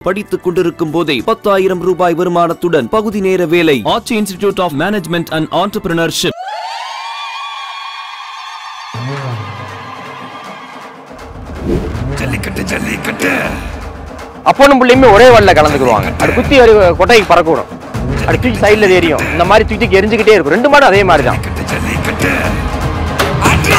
படித்துக் கொண்டிருக்கும் போதே பத்தாயிரம் ரூபாய் வருமானத்துடன் பகுதி நேர வேலை ஆட்சி institute of management and entrepreneurship Jallikattu Jallikattu அப்பனும் பிள்ளையுமே ஒரே வல்ல கலந்துக்குருவாங்க அது குத்தி ஒரு கொட்டைக்கு பறக்கணும் அது தூக்கி சைடில் எரியும் இந்த மாதிரி தூக்கி தூக்கி எரிஞ்சுக்கிட்டே இருக்கும் ரெண்டு மாடும் அதே மாதிரி தான் ஜல்லிக்கட்டு ஜல்லிக்கட்டு ஆட்ரா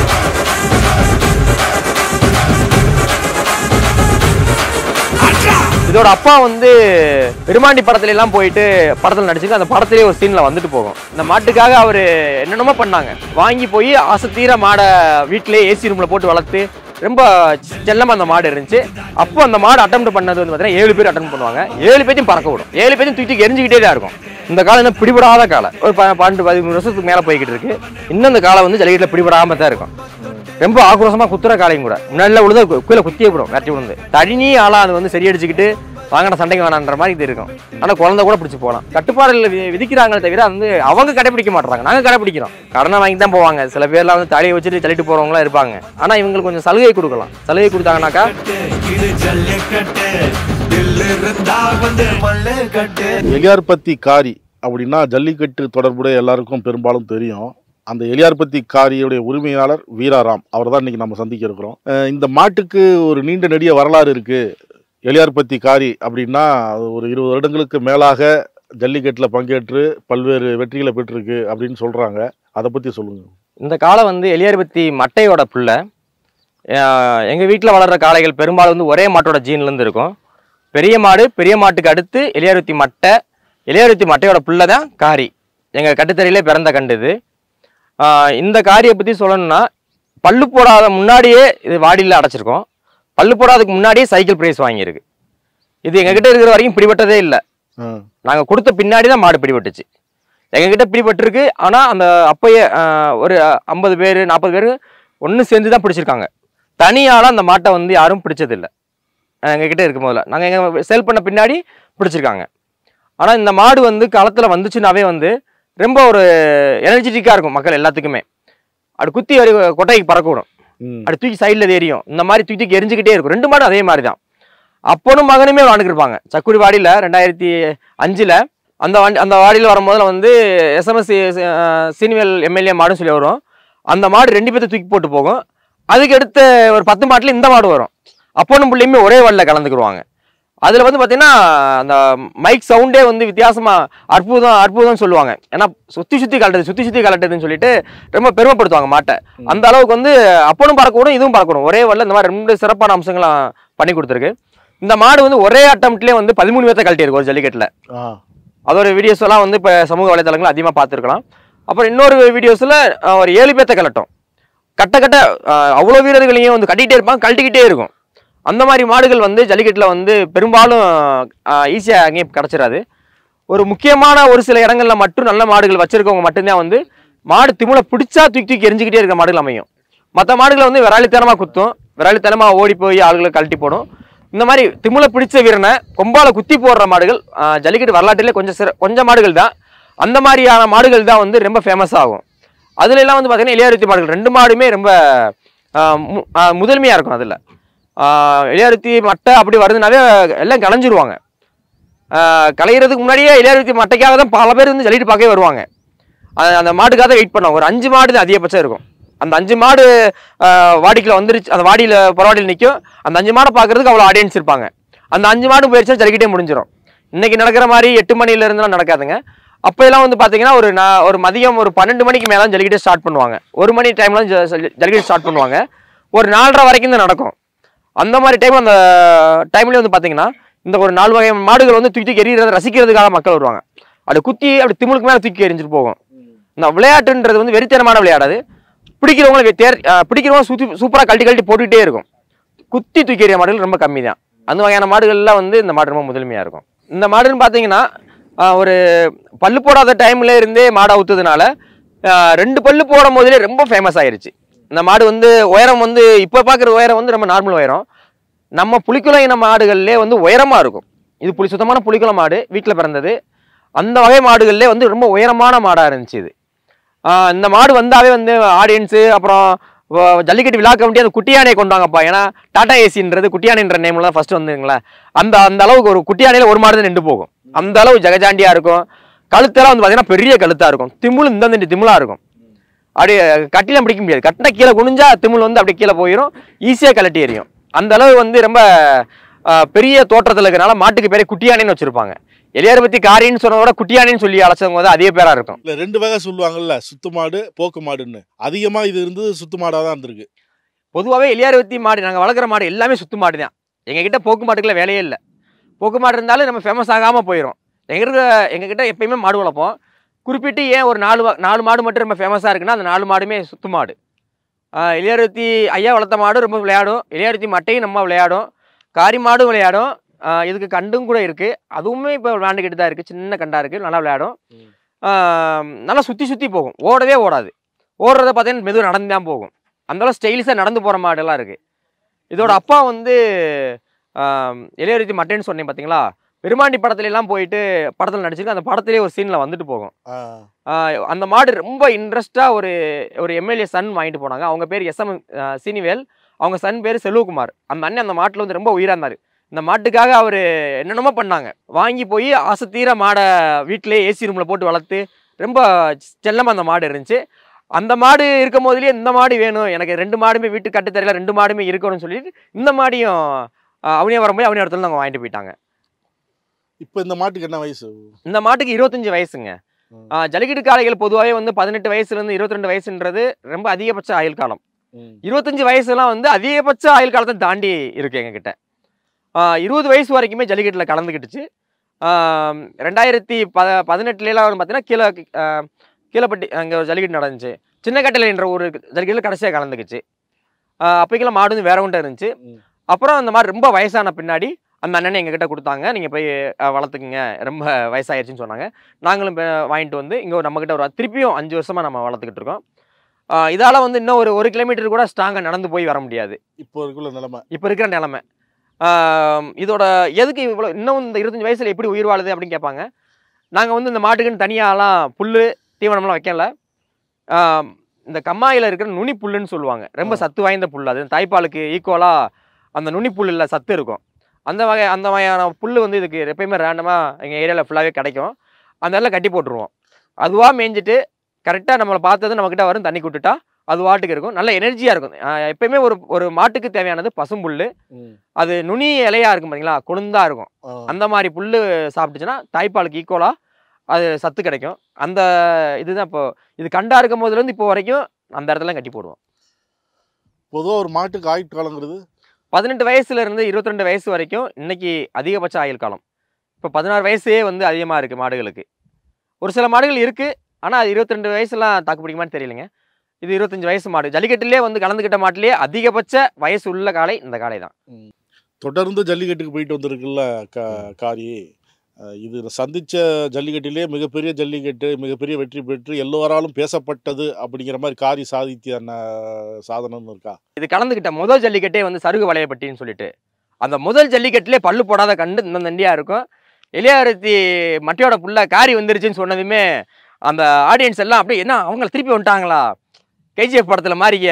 ஆட்ரா இதோட அப்பா வந்து பெருமாண்டி படத்துல எல்லாம் போயிட்டு படத்துல நடிச்சுட்டு அந்த படத்திலே ஒரு சீன்ல வந்துட்டு போகும் இந்த மாட்டுக்காக அவர் என்னென்னமோ பண்ணாங்க வாங்கி போய் ஆசை தீர மாடை வீட்டிலேயே ஏசி ரூம்ல போட்டு வளர்த்து ரொம்ப செல்லமா அந்த மாடு இருந்துச்சு அப்போ அந்த மாடு அட்டம் பண்ணது வந்து பார்த்தீங்கன்னா ஏழு பேர் அட்டம் பண்ணுவாங்க ஏழு பேத்தையும் பறக்க விடும் ஏழு பேத்தையும் தூக்கி தூக்கி எரிஞ்சுக்கிட்டே தான் இருக்கும் இந்த காலம் இன்னும் பிடிபடாத காலம் ஒரு ப- பன்னெண்டு பதிமூணு வருஷத்துக்கு மேலே போய்கிட்டு இருக்கு இன்னும் இந்த காலம் வந்து ஜல்லிக்கட்டில் பிடிபடாம தான் இருக்கும் ரொம்ப ஆக்ரோஷமா குத்துற காலையும் கூட முன்னாடில விழுத கீழே குத்தியே விடும் வெட்டி விழுந்து தடினி ஆளா அது வந்து சரி அடிச்சுக்கிட்டு வாங்கின சண்டைக்கு வேணான்ற மாதிரி இது இருக்கும் ஆனா குழந்தை கூட பிடிச்சி போகலாம் கட்டுப்பாடுகள் வி- விதிக்கிறாங்களே தவிர அது வந்து அவங்க கடைபிடிக்க மாட்டாங்க நாங்க கடைபிடிக்கிறோம் கடனை வாங்கி தான் போவாங்க சில பேர்லாம் வந்து தலையை வச்சுட்டு தள்ளிட்டு போறவங்களாம் இருப்பாங்க ஆனா இவங்களுக்கு கொஞ்சம் சலுகை கொடுக்கலாம் சலுகை கொடுத்தாங்கனாக்கா இது ஜல்லிக்கட்டு தில்லு இருந்தா வந்து மல்லு கட்டு எலியார்பத்தி காரி அப்படின்னா ஜல்லிக்கட்டு தொடர்புடைய எல்லாருக்கும் பெரும்பாலும் தெரியும் அந்த எலியார்பத்தி காரியுடைய உரிமையாளர் வீராராம் அவர் தான் இன்னைக்கு நம்ம சந்திக்க இருக்கிறோம் அஹ் இந்த மாட்டுக்கு ஒரு நீண்ட நெடிய வரலாறு இருக்கு எலியார்பத்தி காரி அப்படின்னா அது ஒரு இருபது வருடங்களுக்கு மேலாக ஜல்லிக்கட்டில் பங்கேற்று பல்வேறு வெற்றிகளை பெற்றிருக்கு அப்படின்னு சொல்றாங்க அதை பத்தி சொல்லுங்க இந்த காளை வந்து எலியர்பத்தி மட்டையோட புள்ள அஹ் எங்க வீட்டில் வளர்ற காளைகள் பெரும்பாலும் வந்து ஒரே மாட்டோட ஜீன்ல இருந்து இருக்கும் பெரிய மாடு பெரிய மாட்டுக்கு அடுத்து எலியாருத்தி மட்டை எலியாருத்தி மட்டையோட புள்ள தான் காரி எங்க கட்டுத்தறியிலே பிறந்த கண்டு இது ஆஹ் இந்த காரியை பத்தி சொல்லணும்னா பல்லு போடாத முன்னாடியே இது வாடியில் அடைச்சிருக்கோம் பல்லு போடாததுக்கு முன்னாடியே சைக்கிள் பிரைஸ் வாங்கியிருக்கு இது எங்ககிட்ட இருக்கிற வரைக்கும் பிடிபட்டதே இல்லை அஹ் நாங்கள் கொடுத்த பின்னாடி தான் மாடு பிடிபட்டுச்சு எங்ககிட்ட பிடிபட்டிருக்கு ஆனால் அந்த அப்பயே ஆஹ், ஒரு ஐம்பது பேர் நாற்பது பேர் ஒன்று சேர்ந்து தான் பிடிச்சிருக்காங்க தனியால அந்த மாட்டை வந்து யாரும் பிடிச்சதில்லை எங்ககிட்ட இருக்கும் போதில் நாங்கள் எங்கள் சேல் பண்ண பின்னாடி பிடிச்சிருக்காங்க ஆனால் இந்த மாடு வந்து களத்தில் வந்துச்சுனாவே வந்து ரொம்ப ஒரு எனர்ஜெட்டிக்காக இருக்கும் மக்கள் எல்லாத்துக்குமே அது குத்தி ஒரு கொட்டைக்கு பறக்க விடும் ம். அது தூக்கி சைடில் எரியும் இந்த மாதிரி தூக்கி தூக்கி எரிஞ்சுக்கிட்டே இருக்கும் ரெண்டு மாடும் அதே மாதிரி தான் அப்பனும் மகனுமே விளாண்டுருப்பாங்க சக்குடி வாடியில் ரெண்டாயிரத்தி அஞ்சில் அந்த வண்டி அந்த வாடியில் வரும்போதுல வந்து எஸ்எம்எஸ் சீனியல் எம்எல்ஏ மாடுன்னு சொல்லி வரும் அந்த மாடு ரெண்டு பேர்த்த தூக்கி போட்டு போகும் அதுக்கு அடுத்த ஒரு பத்து மாட்டில் இந்த மாடு வரும் அப்பனும் பிள்ளையுமே ஒரே வாடியில் கலந்துக்குருவாங்க அதில் வந்து பார்த்தீங்கன்னா அந்த மைக் சவுண்டே வந்து வித்தியாசமாக அற்புதம் அற்புதம்னு சொல்லுவாங்க ஏன்னா சுற்றி சுற்றி கலட்டுது சுற்றி சுற்றி கலட்டுதுன்னு சொல்லிட்டு ரொம்ப பெருமைப்படுத்துவாங்க மாட்டை அந்த அளவுக்கு வந்து அப்பனும் பறக்கணும் இதுவும் பறக்கணும் ஒரே வரல இந்த மாதிரி ரெண்டு சிறப்பான அம்சங்களாம் பண்ணி கொடுத்துருக்கு இந்த மாடு வந்து ஒரே அட்டம்ப்ட்லேயே வந்து பதிமூணு பேர்த்த கழட்டியிருக்கு ஒரு ஜல்லிக்கட்டில் ஆ அதோட வீடியோஸ் எல்லாம் வந்து இப்போ சமூக வலைதளங்கள் அதிகமாக பார்த்துருக்கலாம் அப்புறம் இன்னொரு வீடியோஸில் ஒரு ஏழு பேர்த்த கலட்டும் கட்ட கட்ட அஹ், அவ்வளோ வீரர்களையும் வந்து கட்டிக்கிட்டே இருப்பாங்க கழட்டிக்கிட்டே இருக்கும் அந்த மாதிரி மாடுகள் வந்து ஜல்லிக்கட்டில் வந்து பெரும்பாலும் ஈஸியாக அங்கேயும் கிடச்சிடாது ஒரு முக்கியமான ஒரு சில இடங்கள்ல மட்டும் நல்ல மாடுகள் வச்சிருக்கவங்க மட்டும்தான் வந்து மாடு திமுலை பிடிச்சா தூக்கி தூக்கி எரிஞ்சுக்கிட்டே இருக்க மாடுகள் அமையும் மற்ற மாடுகளை வந்து விராலித்தனமாக குத்தும் விராலித்தனமாக ஓடி போய் ஆளுகளை கழட்டி போடும் இந்த மாதிரி திமுலை பிடிச்ச வீரனை கொம்பால குத்தி போடுற மாடுகள் ஆஹ், ஜல்லிக்கட்டு வரலாற்றிலே கொஞ்சம் சிற கொஞ்சம் மாடுகள் தான் அந்த மாதிரியான மாடுகள் தான் வந்து ரொம்ப ஃபேமஸ் ஆகும் அதுல எல்லாம் வந்து பார்த்தீங்கன்னா இளையாருத்தி மாடுகள் ரெண்டு மாடுமே ரொம்ப ஆஹ், மு- ஆஹ், முதன்மையா இருக்கும் அதில் இளையாருத்தி மட்டை அப்படி வருதுனாவே எல்லாம் கலைஞ்சிருவாங்க ஆஹ் கலையிறதுக்கு முன்னாடியே இளையாருத்தி மட்டைக்காக தான் பல பேர் வந்து ஜல்லிட்டு பார்க்கவே வருவாங்க அந்த- அந்த மாட்டுக்காக தான் வெயிட் பண்ணுவாங்க ஒரு அஞ்சு மாடு தான் அதிகபட்சம் இருக்கும் அந்த அஞ்சு மாடு ஆஹ் வாடிக்குள்ள வந்துருச்சு அந்த வாடியில் புறவாடியில் நிற்கும் அந்த அஞ்சு மாடை பார்க்கறதுக்கு அவ்வளோ ஆடியன்ஸ் இருப்பாங்க அந்த அஞ்சு மாடு போயிடுச்சா ஜல்லிக்கிட்டே முடிஞ்சிடும் இன்னைக்கு நடக்கிற மாதிரி எட்டு மணில இருந்துலாம் நடக்காதுங்க அப்போ எல்லாம் வந்து பார்த்தீங்கன்னா ஒரு நான் ஒரு மதியம் ஒரு பன்னெண்டு மணிக்கு மேலே ஜல்லிக்கட்டே ஸ்டார்ட் பண்ணுவாங்க ஒரு மணி டைம்ல ஜல்லிக்கட்டு ஸ்டார்ட் பண்ணுவாங்க ஒரு நாலரை வரைக்கும் தான் நடக்கும் அந்த மாதிரி டைம் அந்த டைம்லேயே வந்து பார்த்தீங்கன்னா இந்த ஒரு நாலு வகை மாடுகள் வந்து தூக்கி தூக்கி எறிகிறத ரசிக்கிறதுக்காக மக்கள் வருவாங்க அப்படி குத்தி அப்படி திமுலுக்கு மேலே தூக்கி எரிஞ்சிட்டு போகும் இந்த விளையாட்டுன்றது வந்து வெறித்தனமான விளையாடாது பிடிக்கிறவங்களை வெ- தேர் அஹ் பிடிக்கிறவங்க சுற்றி சூப்பராக கழட்டி கழட்டி போட்டுக்கிட்டே இருக்கும் குத்தி தூக்கி எறிய மாடுகள் ரொம்ப கம்மி தான் அந்த வகையான மாடுகள்லாம் வந்து இந்த மாடு ரொம்ப முதன்மையாக இருக்கும் இந்த மாடுன்னு பார்த்தீங்கன்னா ஆஹ் ஒரு பல்லு போடாத டைம்ல இருந்தே மாடு அவுத்ததுனால ஆஹ் ரெண்டு பல்லு போடும் போதிலே ரொம்ப ஃபேமஸ் ஆயிருச்சு இந்த மாடு வந்து உயரம் வந்து இப்போ பார்க்குற உயரம் வந்து ரொம்ப நார்மல் உயரம் நம்ம புலிக்குளம் இன மாடுகள்லே வந்து உயரமாக இருக்கும் இது புலி சுத்தமான புலிக்குளம் மாடு வீட்டில் பிறந்தது அந்த வகை மாடுகள்லே வந்து ரொம்ப உயரமான மாடாக இருந்துச்சு இது ஆஹ் இந்த மாடு வந்தாவே வந்து ஆடியன்ஸு அப்புறம் வ- ஜல்லிக்கட்டு விழா கமிட்டி அந்த குட்டி யானையை கொண்டு வாங்கப்பா ஏன்னா டாடா ஏசின்றது குட்டி யானைன்ற நேம்ல தான் ஃபர்ஸ்ட் வந்துங்களா அந்த அந்த அளவுக்கு ஒரு குட்டி யானையில ஒரு மாடு தான் நின்று போகும் அந்த அளவு ஜெகஜாண்டியா இருக்கும் கழுத்தெல்லாம் வந்து பார்த்தீங்கன்னா பெரிய கழுத்தா இருக்கும் திமுள் இந்த இந்த திமுலா இருக்கும் அப்படியே கட்டிலாம் பிடிக்க முடியாது கட்டினா கீழே குனிஞ்சா திமுள் வந்து அப்படியே கீழே போயிடும் ஈஸியாக கழட்டி எறியும் அந்த அளவு வந்து ரொம்ப ஆஹ், பெரிய தோற்றத்தில் இருக்கிறனால மாட்டுக்கு பேரே குட்டியானைன்னு வச்சிருப்பாங்க எளியார் பத்தி காரின்னு சொன்னத விட குட்டியானைன்னு சொல்லி அழைச்சவங்க வந்து அதே பேரா இருக்கும் இல்ல ரெண்டு வகை சொல்லுவாங்கல்ல சுத்து மாடு போக்கு மாடுன்னு அதிகமா இது இருந்தது சுத்து மாடா தான் இருந்திருக்கு பொதுவாகவே எளியாரவத்தி மாடு நாங்கள் வளர்க்குற மாடு எல்லாமே சுத்து மாடு தான் எங்ககிட்ட போக்கு மாட்டுக்குள்ள வேலையே இல்லை போக்கு மாடு இருந்தாலும் நம்ம ஃபேமஸ் ஆகாமல் போயிடும் எங்க இருக்க எங்ககிட்ட எப்பயுமே மாடு வளர்ப்போம் குறிப்பிட்டு ஏன் ஒரு நாலு வ- நாலு மாடு மட்டும் ரொம்ப ஃபேமஸாக இருக்குன்னா அந்த நாலு மாடுமே சுத்து மாடு ஆஹ் இளையாரத்தி ஐயா வளர்த்த மாடு ரொம்ப விளையாடும் இளையாரத்தி மட்டையும் நம்ம விளையாடும் காரி மாடும் விளையாடும் ஆஹ் இதுக்கு கண்டும் கூட இருக்குது அதுவுமே இப்போ விளையாண்டுக்கிட்டு தான் இருக்குது சின்ன கண்டாக இருக்குது நல்லா விளையாடும் ம். ஆஹ் நல்லா சுற்றி சுற்றி போகும் ஓடவே ஓடாது ஓடுறத பார்த்தீங்கன்னா மெதுவாக நடந்து தான் போகும் அந்தளவு ஸ்டைலிஷாக நடந்து போகிற மாடெல்லாம் இருக்குது இதோட அப்பா வந்து இளையரத்தி மட்டைன்னு சொன்னேன் பார்த்தீங்களா பெருமாண்டி படத்துல எல்லாம் போயிட்டு படத்தில் நடிச்சிருக்கு அந்த படத்திலே ஒரு சீனில் வந்துட்டு போகும் ஆ, ஆஹ் அந்த மாடு ரொம்ப இன்ட்ரெஸ்ட்டாக ஒரு ஒரு எம்எல்ஏ சன் வாங்கிட்டு போனாங்க அவங்க பேர் எஸ்எம் சீனிவேல் அவங்க சன் பேர் செல்வகுமார் அந்த அண்ணன் அந்த மாட்டில் வந்து ரொம்ப உயிராக இருந்தார் இந்த மாட்டுக்காக அவர் என்னென்னமோ பண்ணாங்க வாங்கி போய் ஆசை தீர மாடை வீட்டிலே ஏசி ரூமில் போட்டு வளர்த்து ரொம்ப செல்லமாக அந்த மாடு இருந்துச்சு அந்த மாடு இருக்கும் போதுலேயே இந்த மாடு வேணும் எனக்கு ரெண்டு மாடுமே வீட்டு கட்டுத்தரையில் ரெண்டு மாடுமே இருக்கணும்னு சொல்லிட்டு இந்த மாடியும் அவனியா வரும்போது அவனியா இடத்துல அவங்க வாங்கிட்டு போயிட்டாங்க இப்ப இந்த மாட்டுக்கு என்ன வயசு இந்த மாட்டுக்கு இருபத்தஞ்சு வயசுங்க ம். ஆ, ஜல்லிக்கட்டு காளைகள் பொதுவாகவே வந்து பதினெட்டு வயசுலேருந்து இருபத்தி ரெண்டு வயசுன்றது ரொம்ப அதிகபட்ச ஆயுள் காலம் ம். இருபத்தஞ்சு வயசுலாம் வந்து அதிகபட்ச ஆயுள் காலத்தை தாண்டி இருக்கு எங்ககிட்ட ஆ, இருபது வயசு வரைக்குமே ஜல்லிக்கட்டில் கலந்துக்கிட்டுச்சு ஆ, ரெண்டாயிரத்தி ப பதினெட்டுலாம் வந்து பார்த்தீங்கன்னா கீழே ஆ, கீழப்பட்டி அங்கே ஒரு ஜல்லிக்கட்டு நடந்துச்சு சின்ன என்ற ஒரு ஜல்லிக்கட்டில் கடைசியாக கலந்துக்குச்சு ஆ, அப்போக்கெல்லாம் மாடு வந்து வேற ஒன்றும் இருந்துச்சு ம். அப்புறம் அந்த மாதிரி ரொம்ப வயசான பின்னாடி அந்த அண்ணனை எங்ககிட்ட கொடுத்தாங்க நீங்கள் போய் அ, வளர்த்துக்குங்க ரொம்ப வயசாயிருச்சுன்னு சொன்னாங்க நாங்களும் இப்ப வாங்கிட்டு வந்து இங்கே நம்மக்கிட்ட ஒரு திருப்பியும் அஞ்சு வருஷமாக நம்ம வளர்த்துக்கிட்டு இருக்கோம் இதால் வந்து இன்னும் ஒரு ஒரு கிலோமீட்டர் கூட ஸ்ட்ராங்காக நடந்து போய் வர முடியாது இப்போ இருக்குள்ள நிலைமை இப்போ இருக்கிற நிலமை ஆம், இதோட எதுக்கு இவ்வளோ இன்னும் இந்த இருபத்தஞ்சி வயசில் எப்படி உயிர் வாழுது அப்படின்னு கேட்பாங்க நாங்கள் வந்து இந்த மாட்டுக்குன்னு தனியாலாம் புல் தீவனம்லாம் வைக்கல ஆம், இந்த கம்மாயில் இருக்கிற நுனி புல்லுன்னு சொல்லுவாங்க ரொம்ப ஆ. சத்து வாய்ந்த புல் அது தாய்ப்பாலுக்கு ஈக்குவலாக அந்த நுனி புல்லில் சத்து இருக்கும் அந்த வகை அந்த வகையான புல் வந்து இதுக்கு எப்பயுமே ரேண்டமாக எங்கள் ஏரியாவில் ஃபுல்லாகவே கிடைக்கும் அந்த இடத்துல கட்டி போட்டுருவோம் அதுவாக மேய்ஞ்சிட்டு கரெக்டாக நம்மளை பார்த்தது நம்மக்கிட்ட வரும் தண்ணி விட்டுட்டா அது வாட்டுக்கு இருக்கும் நல்ல எனர்ஜியாக இருக்கும் ஆஹ் எப்பயுமே ஒரு ஒரு மாட்டுக்கு தேவையானது பசும்புல் ம். அது நுனி இலையா இருக்கும் பார்த்தீங்களா கொழுந்தா இருக்கும் ஆ. அந்த மாதிரி புல் சாப்பிட்டுச்சுன்னா தாய்ப்பாலுக்கு ஈக்குவலாக அது சத்து கிடைக்கும் அந்த இதுதான் இப்போ இது கண்டா இருக்கும் போதுலேருந்து இப்போ வரைக்கும் அந்த இடத்துல கட்டி போடுவோம் பொதுவா ஒரு மாட்டுக்கு ஆயுட் காலங்கிறது பதினெட்டு வயசுல இருந்து இருபத்தி ரெண்டு வயசு வரைக்கும் இன்னைக்கு அதிகபட்ச ஆயுள் காலம் இப்போ பதினாறு வயசே வந்து அதிகமாக இருக்குது மாடுகளுக்கு ஒரு சில மாடுகள் இருக்குது ஆனால் அது இருபத்தி ரெண்டு வயசுலாம் தாக்கு பிடிக்குமான்னு தெரியலைங்க இது இருபத்தஞ்சு வயசு மாடு ஜல்லிக்கட்டுலேயே வந்து கலந்துக்கிட்ட மாட்டிலேயே அதிகபட்ச வயசு உள்ள காளை இந்த காளை தான் தொடர்ந்து ஜல்லிக்கட்டுக்கு போயிட்டு வந்திருக்குல்ல கா காரி அஹ் இது சந்திச்ச ஜல்லிக்கட்டிலே மிகப்பெரிய ஜல்லிக்கட்டு மிகப்பெரிய வெற்றி பெற்று எல்லோராலும் பேசப்பட்டது அப்படிங்கிற மாதிரி காரி சாதித்திய ந- சாதனம்னு இருக்கா இது கலந்துக்கிட்ட முதல் ஜல்லிக்கட்டே வந்து சருகு வளையப்பட்டின்னு சொல்லிட்டு அந்த முதல் ஜல்லிக்கட்டிலே பல்லு போடாத கண்டு இந்த நண்டியாக இருக்கும் எளியாரத்தி மட்டையோட புள்ள காரி வந்துருச்சுன்னு சொன்னதுமே அந்த ஆடியன்ஸ் எல்லாம் அப்படியே என்ன அவங்கள திருப்பி வந்துட்டாங்களா கேஜிஎஃப் படத்தில் மாதிரி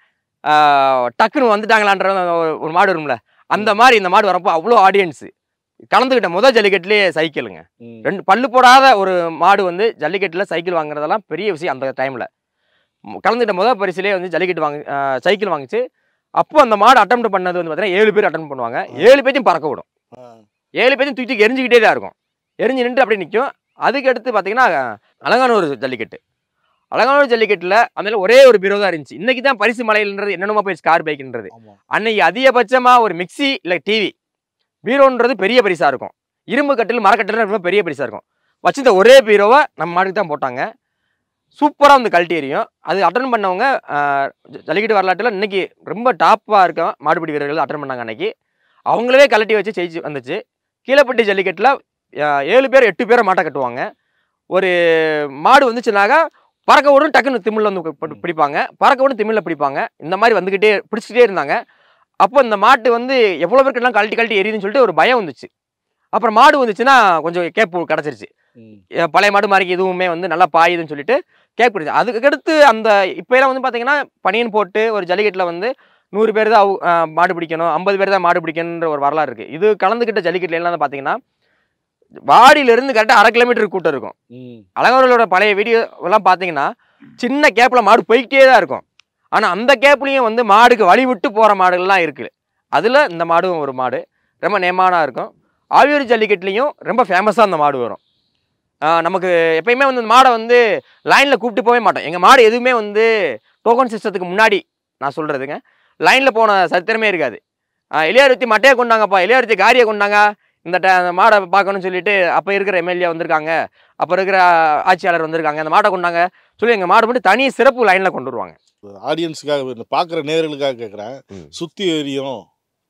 ஆஹ், டக்குன்னு வந்துட்டாங்களான்ற ஒரு- ஒரு மாடு வரும்ல அந்த மாதிரி இந்த மாடு வரப்போ அவ்வளோ ஆடியன்ஸு கலந்துக்கிட்ட முதல் ஜல்லிக்கட்டுலேயே சைக்கிளுங்க ம். ரெண்டு பல்லு போடாத ஒரு மாடு வந்து ஜல்லிக்கட்டில் சைக்கிள் வாங்குறதெல்லாம் பெரிய விஷயம் அந்த டைமில் கலந்துக்கிட்ட முதல் பரிசிலே வந்து ஜல்லிக்கட்டு வாங்கி ஆஹ் சைக்கிள் வாங்குச்சு அப்போ அந்த மாடு அட்டம் பண்ணது வந்து பார்த்தீங்கன்னா ஏழு பேர் அட்டன் பண்ணுவாங்க ஏழு பேத்தையும் பறக்க விடும் ஆ. ஏழு பேத்தையும் தூக்கி தூக்கி எரிஞ்சுக்கிட்டே தான் இருக்கும் எரிஞ்சு நின்று அப்படியே நிற்கும் அதுக்கு அடுத்து பார்த்தீங்கன்னா அலங்கானூர் ஜல்லிக்கட்டு அலங்கானூர் ஜல்லிக்கட்டில் அந்த ஒரே ஒரு பீரோ தான் இருந்துச்சு இன்னைக்கு தான் பரிசு மலையில்ன்றது என்னென்னமோ போயிடுச்சு கார் பைக்குன்றது ஆமா அன்னைக்கு அதிகபட்சமாக ஒரு மிக்ஸி இல்லை டிவி பீரோன்றது பெரிய பரிசாக இருக்கும் இரும்பு கட்டில் மரக்கட்டில் ரொம்ப பெரிய பரிசாக இருக்கும் வச்சிருந்த ஒரே பீரோவை நம்ம மாட்டுக்கு தான் போட்டாங்க சூப்பராக வந்து கழட்டி எறியும் அது அட்டன் பண்ணவங்க ஆஹ், ஜ- ஜல்லிக்கட்டு வரலாற்றில் இன்னைக்கு ரொம்ப டாப்பாக இருக்க மாடுபிடி வீரர்கள் அட்டன் பண்ணாங்க அன்னைக்கு அவங்களவே கழட்டி வச்சு ஜெயிச்சு வந்துச்சு கீழப்பட்டி ஜல்லிக்கட்டில் ஏழு பேர் எட்டு பேரை மாட்டை கட்டுவாங்க ஒரு மாடு வந்துச்சுனாக்கா பறக்க விடும் டக்குன்னு திமிழில் வந்து பி- பிடிப்பாங்க பறக்க விடும் திமிழில் பிடிப்பாங்க இந்த மாதிரி வந்துக்கிட்டே பிடிச்சிட்டே இருந்தாங்க அப்போ இந்த மாட்டு வந்து எவ்வளோ பேருக்கெல்லாம் கழட்டி கழட்டி எரியுதுன்னு சொல்லிட்டு ஒரு பயம் வந்துச்சு அப்புறம் மாடு வந்துச்சுன்னா கொஞ்சம் கேப்பு கிடச்சிருச்சு ம். எ- பழைய மாடு மாதிரி எதுவுமே வந்து நல்லா பாயுதுன்னு சொல்லிட்டு கேப் கிடைச்சு அதுக்கு அடுத்து அந்த இப்போ எல்லாம் வந்து பார்த்தீங்கன்னா பனியன் போட்டு ஒரு ஜல்லிக்கட்டில் வந்து நூறு பேர் தான் அவு- ஆஹ் மாடு பிடிக்கணும் ஐம்பது பேர் தான் மாடு பிடிக்கணுன்ற ஒரு வரலாறு இருக்குது இது கலந்துக்கிட்ட ஜல்லிக்கட்டுல எல்லாம் வந்து பார்த்தீங்கன்னா வாடியிலேருந்து கரெக்டாக அரை கிலோமீட்டர் கூட்டம் இருக்கும் ம் அழகவர்களோட பழைய வீடியோ எல்லாம் பார்த்தீங்கன்னா சின்ன கேப்பில் மாடு போய்கிட்டே தான் இருக்கும் ஆனால் அந்த கேப்லேயும் வந்து மாடுக்கு வழி விட்டு போகிற மாடுகள்லாம் இருக்குது அதில் இந்த மாடும் ஒரு மாடு ரொம்ப நேமானா இருக்கும் ஆவியூர் ஜல்லிக்கட்டுலேயும் ரொம்ப ஃபேமஸாக அந்த மாடு வரும் ஆஹ் நமக்கு எப்பயுமே வந்து இந்த மாடை வந்து லைனில் கூப்பிட்டு போகவே மாட்டோம் எங்கள் மாடு எதுவுமே வந்து டோக்கன் சிஸ்டத்துக்கு முன்னாடி நான் சொல்கிறதுங்க லைனில் போன சரித்திரமே இருக்காது இளையாருத்தி மட்டையை கொண்டாங்கப்பா இளையாருத்தி காரியை கொண்டாங்க இந்த ட அந்த மாடை பார்க்கணும்னு சொல்லிட்டு அப்போ இருக்கிற எம்எல்ஏ வந்திருக்காங்க அப்போ இருக்கிற ஆட்சியாளர் வந்திருக்காங்க அந்த மாடை கொண்டாங்க சொல்லி எங்கள் மாடு மட்டும் தனி சிறப்பு லைனில் கொண்டு வருவாங்க ஆடியன்ஸுக்காக பார்க்குற நேயர்களுக்காக கேட்குறேன் ம். சுற்றி எரியும்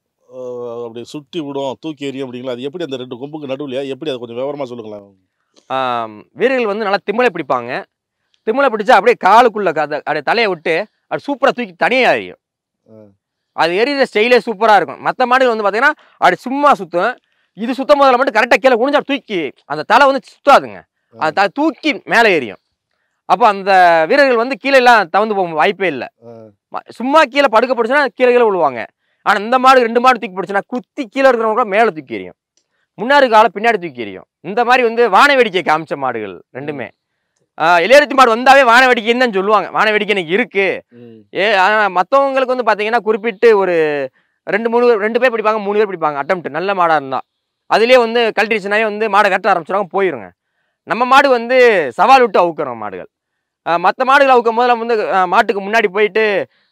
அஹ், அப்படி சுற்றி விடும் தூக்கி எரியும் அப்படிங்களா அது எப்படி அந்த ரெண்டு கொம்புக்கு நடுவுலையா எப்படி அதை கொஞ்சம் விவரமாக சொல்லுங்களேன் ஆம், வீரர்கள் வந்து நல்லா திமிலை பிடிப்பாங்க திமிலை பிடிச்சா அப்படியே காலுக்குள்ள க- அதை- அப்படியே தலையை விட்டு அது சூப்பராக தூக்கி தனியாக எரியும் ம். அது எரியிற ஸ்டைலே சூப்பராக இருக்கும் மற்ற மாடுகள் வந்து பார்த்தீங்கன்னா அப்படி சும்மா சுற்றும் இது சுத்தம் முதல்ல மட்டும் கரெக்டாக கீழே குனிஞ்சா தூக்கி அந்த தலை வந்து சுத்தாதுங்க அது த- தூக்கி மேலே எரியும் அப்போ அந்த வீரர்கள் வந்து கீழே எல்லாம் தவந்து போக வாய்ப்பே இல்லை ம- சும்மா கீழே படுக்க போடுச்சுன்னா கீழே கீழே விழுவாங்க ஆனால் இந்த மாடு ரெண்டு மாடு தூக்கி போடுச்சுன்னா குத்தி கீழே இருக்கிறவங்க கூட மேலே தூக்கி எறியும் முன்னாடி காலை பின்னாடி தூக்கி எறியும் இந்த மாதிரி வந்து வான வேடிக்கை காமிச்ச மாடுகள் ரெண்டுமே ஆஹ் இளையரத்தி மாடு வந்தாவே வான வேடிக்கைன்னு தான் சொல்லுவாங்க வான வேடிக்கை எனக்கு இருக்கு ம். ஏ ஆனால் மற்றவங்களுக்கு வந்து பார்த்தீங்கன்னா குறிப்பிட்டு ஒரு ரெண்டு மூணு பேர் ரெண்டு பேர் பிடிப்பாங்க மூணு பேர் பிடிப்பாங்க அட்டம்ப்ட் நல்ல மாடாக இருந்தால் அதுலேயே வந்து கழட்டிடுச்சுனாவே வந்து மாடை கட்ட ஆரம்பிச்சிடுவாங்க போயிருங்க நம்ம மாடு வந்து சவால் விட்டு அவுக்குறோம் மாடுகள் மற்ற மாடுகள் அவுக்கும் போது நம்ம வந்து ஆஹ் மாட்டுக்கு முன்னாடி போயிட்டு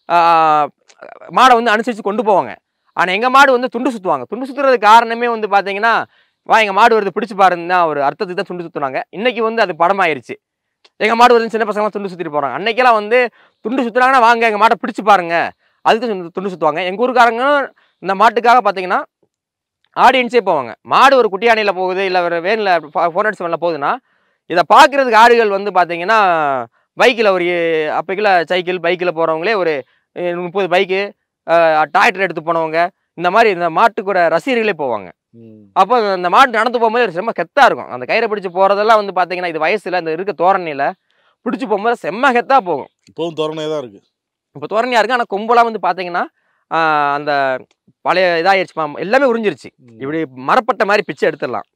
ஆஹ் மாடை வந்து அனுசரித்து கொண்டு போவாங்க ஆனால் எங்கள் மாடு வந்து துண்டு சுற்றுவாங்க துண்டு சுற்றுறதுக்கு காரணமே வந்து பார்த்தீங்கன்னா வா எங்கள் மாடு வருது பிடிச்சு பாருன்னு தான் ஒரு அர்த்தத்துக்கு தான் துண்டு சுற்றுனாங்க இன்னைக்கு வந்து அது படமாயிருச்சு எங்கள் மாடு வருதுன்னு சின்ன பசங்களாம் துண்டு சுற்றிட்டு போகிறாங்க அன்னைக்கெல்லாம் வந்து துண்டு சுற்றுறாங்கன்னா வாங்க எங்கள் மாட்டை பிடிச்சு பாருங்க அதுக்கு துண்டு- துண்டு சுற்றுவாங்க எங்கள் ஊருக்காரங்களும் இந்த மாட்டுக்காக பார்த்தீங்கன்னா ஆடியன்ஸே போவாங்க மாடு ஒரு குட்டி யானையில் போகுது இல்லை ஒரு வேனில் ஃபோர் ஹண்ட்ஸ் வேனில் போகுதுன்னா இதை பார்க்குறதுக்கு ஆடுகள் வந்து பார்த்தீங்கன்னா பைக்கில் ஒரு அப்போக்கில் சைக்கிள் பைக்கில் போகிறவங்களே ஒரு அஹ், முப்பது பைக்கு டாய்டர் எடுத்து போனவங்க இந்த மாதிரி இந்த மாட்டுக்கூட ரசிகர்களே போவாங்க ம். அப்போ அந்த மாடு நடந்து போகும்போது ஒரு செம்ம கெத்தாக இருக்கும் அந்த கயிறை பிடிச்சி போகிறதெல்லாம் வந்து பார்த்தீங்கன்னா இது வயசில் அந்த இருக்க தோரணையில் பிடிச்சி போகும்போது செம்ம கெத்தாக போகும் இப்போவும் தோரணையாக தான் இருக்கு இப்போ தோரணையாக இருக்குது ஆனால் கொம்பெல்லாம் வந்து பார்த்தீங்கன்னா ஆஹ், அந்த பழைய இதாகிடுச்சு எல்லாமே உறிஞ்சிருச்சு ம். இப்படி மரப்பட்ட மாதிரி பிச்சை எடுத்துடலாம்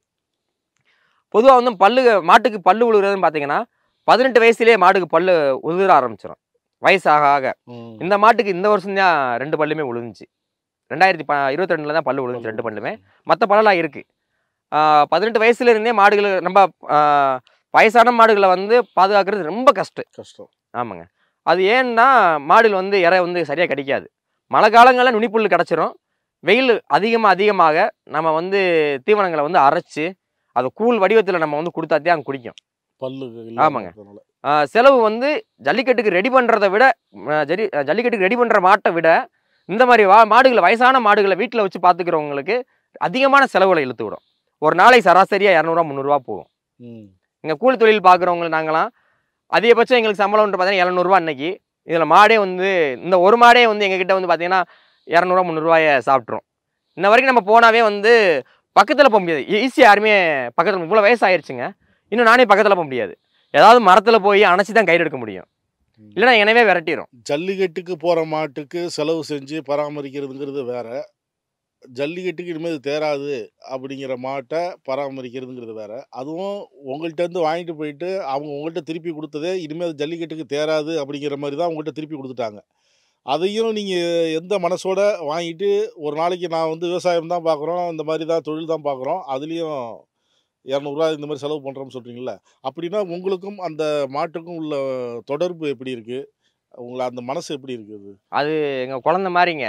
பொதுவாக வந்து பல்லு மாட்டுக்கு பல்லு உழுகுறதுன்னு பார்த்தீங்கன்னா பதினெட்டு வயசுலேயே மாட்டுக்கு பல்லு உழுதுற ஆரம்பிச்சிடும் வயசு ஆக ஆக ம். இந்த மாட்டுக்கு இந்த வருஷம் தான் ரெண்டு பல்லுமே விழுந்துச்சு ரெண்டாயிரத்தி ப இருபத்தி ரெண்டில் தான் பல்லு விழுந்துச்சு ரெண்டு பல்லுமே மற்ற பல்லெல்லாம் இருக்குது பதினெட்டு வயசுல இருந்தே மாடுகள் ரொம்ப ஆஹ், வயசான மாடுகளை வந்து பாதுகாக்கிறது ரொம்ப கஷ்டம் கஷ்டம் ஆமாங்க அது ஏன்னா மாடுகள் வந்து இறை வந்து சரியாக கிடைக்காது மழை காலங்களில் நுனிப்புல் கிடச்சிரும் வெயில் அதிகமாக அதிகமாக நம்ம வந்து தீவனங்களை வந்து அரைச்சு அதை கூழ் வடிவத்தில் நம்ம வந்து கொடுத்தாத்தே அங்கே குடிக்கும் பல்லு ஆமாங்க. ஆஹ் செலவு வந்து ஜல்லிக்கட்டுக்கு ரெடி பண்ணுறதை விட ஆஹ் ஜல்லி ஆஹ் ஜல்லிக்கட்டுக்கு ரெடி பண்ணுற மாட்டை விட இந்த மாதிரி வா மாடுகளை வயசான மாடுகளை வீட்டில் வச்சு பார்த்துக்கிறவங்களுக்கு அதிகமான செலவுகளை இழுத்து விடும் ஒரு நாளைக்கு சராசரியாக இரநூறுவா முந்நூறுரூவா போகும் ம். இங்கே கூலி தொழில் பார்க்குறவங்க நாங்களாம் அதிகபட்சம் எங்களுக்கு சம்பளம்னு பார்த்தீங்கன்னா எழுநூறுவா அன்னைக்கு இதில் மாடே வந்து இந்த ஒரு மாடே வந்து எங்ககிட்ட வந்து பார்த்தீங்கன்னா இரநூறுவா முந்நூறுவாயை சாப்பிட்ரும் இன்ன வரைக்கும் நம்ம போனாவே வந்து பக்கத்தில் போக முடியாது ஈஸியாக யாருமே பக்கத்தில் இவ்வளோ வயசாயிருச்சுங்க இன்னும் நானே பக்கத்தில் போக முடியாது ஏதாவது மரத்தில் போய் அணைச்சி தான் கயிறு எடுக்க முடியும் இல்லைன்னா எனவே விரட்டிடும் ஜல்லிக்கட்டுக்கு போகிற மாட்டுக்கு செலவு செஞ்சு பராமரிக்கிறதுங்கிறது வேற ஜல்லிக்கட்டுக்கு இனிமேல் இது தேராது அப்படிங்கிற மாட்டை பராமரிக்கிறதுங்கிறது வேற அதுவும் உங்கள்கிட்ட இருந்து வாங்கிட்டு போயிட்டு அவங்க உங்கள்கிட்ட திருப்பி கொடுத்ததே இனிமேல் ஜல்லிக்கட்டுக்கு தேராது அப்படிங்கிற மாதிரி தான் உங்கள்கிட்ட திருப்பி கொடுத்துட்டாங்க அதையும் நீங்கள் எந்த மனசோட வாங்கிட்டு ஒரு நாளைக்கு நான் வந்து விவசாயம் தான் பார்க்குறோம் இந்த மாதிரி தான் தொழில் தான் பார்க்குறோம் அதுலேயும் இரநூறுவா இந்த மாதிரி செலவு பண்ணுறோம்னு சொல்கிறீங்களா அப்படின்னா உங்களுக்கும் அந்த மாட்டுக்கும் உள்ள தொடர்பு எப்படி இருக்குது உங்களை அந்த மனசு எப்படி இருக்குது அது எங்கள் குழந்த மாதிரிங்க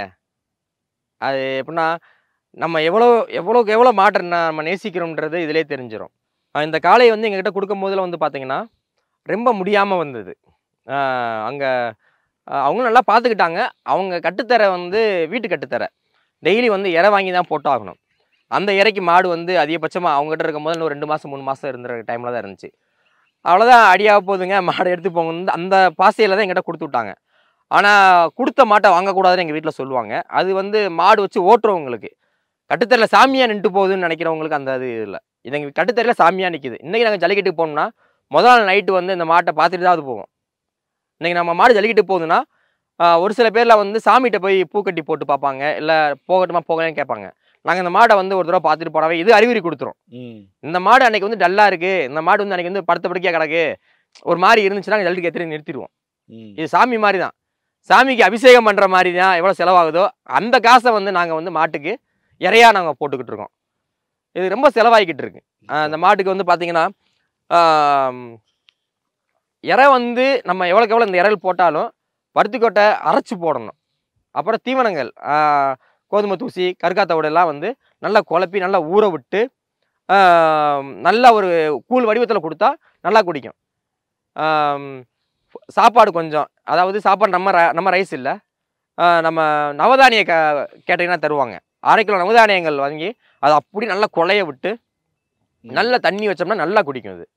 அது எப்படின்னா நம்ம எவ்வளோ எவ்வளோக்கு எவ்வளோ மாட்டை நம்ம நேசிக்கிறோம்ன்றது இதிலே தெரிஞ்சிடும் இந்த காளையை வந்து எங்ககிட்ட கொடுக்கும் போதில் வந்து பார்த்தீங்கன்னா ரொம்ப முடியாமல் வந்தது அங்கே அவங்களும் நல்லா பார்த்துக்கிட்டாங்க அவங்க கட்டுத்தர வந்து வீட்டு கட்டுத்தர டெய்லி வந்து இறை வாங்கி தான் போட்டாகணும் அந்த இறைக்கு மாடு வந்து அதிகபட்சமாக அவங்ககிட்ட இருக்கும்போது இன்னும் ரெண்டு மாதம் மூணு மாதம் இருந்த டைமில் தான் இருந்துச்சு அவ்வளோதான் அடியாக போகுதுங்க மாடை எடுத்து போங்க அந்த பாசையில் தான் எங்கிட்ட கொடுத்து விட்டாங்க ஆனால் கொடுத்த மாட்டை வாங்கக்கூடாதுன்னு எங்கள் வீட்டில் சொல்லுவாங்க அது வந்து மாடு வச்சு ஓட்டுறவங்களுக்கு கட்டுத்தரையில் சாமியாக நின்று போகுதுன்னு நினைக்கிறவங்களுக்கு அந்த இது இல்லை இது எங்கள் கட்டுத்தரையில் சாமியாக நிற்கிது இன்றைக்கி நாங்கள் ஜல்லிக்கட்டுக்கு போனோம்னா முதல் நாள் நைட்டு வந்து இந்த மாட்டை பார்த்துட்டு தான் அது போவோம் இன்னைக்கு நம்ம மாடு ஜல்லிக்கிட்டு போகுதுன்னா ஆஹ் ஒரு சில பேர்ல வந்து சாமிகிட்ட போய் பூக்கட்டி போட்டு பார்ப்பாங்க இல்லை போகட்டுமா போகலன்னு கேட்பாங்க நாங்கள் இந்த மாடை வந்து ஒரு தடவை பார்த்துட்டு போனாவே இது அறிகுறி கொடுத்துரும் ம் இந்த மாடு அன்னைக்கு வந்து டல்லா இருக்கு இந்த மாடு வந்து அன்னைக்கு வந்து படுத்த படுக்கையா கிடக்கு ஒரு மாதிரி இருந்துச்சுன்னா ஜல்லிக்கு எத்திரி நிறுத்திடுவோம் ம் இது சாமி மாதிரி தான் சாமிக்கு அபிஷேகம் பண்ற மாதிரி தான் எவ்வளோ செலவாகுதோ அந்த காசை வந்து நாங்கள் வந்து மாட்டுக்கு இறையா நாங்கள் போட்டுக்கிட்டு இருக்கோம் இது ரொம்ப செலவாகிக்கிட்டு இருக்கு ஆஹ் அந்த மாட்டுக்கு வந்து பார்த்தீங்கன்னா ஆம், இறை வந்து நம்ம எவ்வளோக்கு எவ்வளோ இந்த இறைகள் போட்டாலும் பருத்தி கொட்டை அரைச்சி போடணும் அப்புறம் தீவனங்கள் ஆஹ், கோதுமை தூசி கருக்காத்த எல்லாம் வந்து நல்லா குழப்பி நல்லா ஊற விட்டு ஆம், நல்ல ஒரு கூழ் வடிவத்தில் கொடுத்தா நல்லா குடிக்கும் ஆம், சாப்பாடு கொஞ்சம் அதாவது சாப்பாடு நம்ம ர- நம்ம ரைஸ் இல்லை நம்ம நவதானிய க கேட்டிங்கன்னா தருவாங்க அரை கிலோ நவதானியங்கள் வாங்கி அதை அப்படி நல்லா குழைய விட்டு நல்ல தண்ணி வச்சோம்னா நல்லா குடிக்கும் இது